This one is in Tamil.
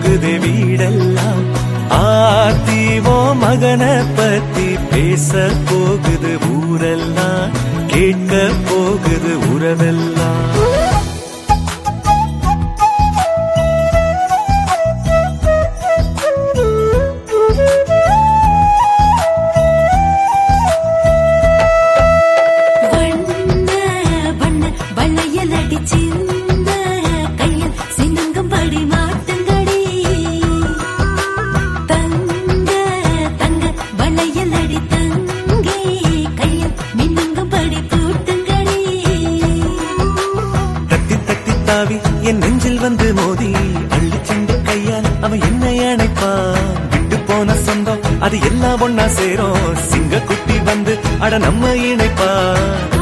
போகுதே வீடெல்லாம் ஆத்திவோ மகனை பத்தி பேச போகுது ஊரெல்லாம் கேட்க போகுது உறவெல்லாம் வண்ண வண்ண வளையல் அடிச்சிருந்த கையில் சின்னங்கம்படி மாட்டுங்கடி தங்க தங்க வளையல் அடி தங்கே கையில் மின்னுங்கம்படி பூட்டுங்கடி தட்டி தட்டி தாவி என் நெஞ்சில் வந்து மோதி அள்ளி சென்ற கையால் அவன் என்னை அணைப்பான் விட்டு போன சொந்தம் அது எல்லாம் ஒன்னா சேரும் சிங்க குட்டி வந்து அட நம்ம இணைப்பா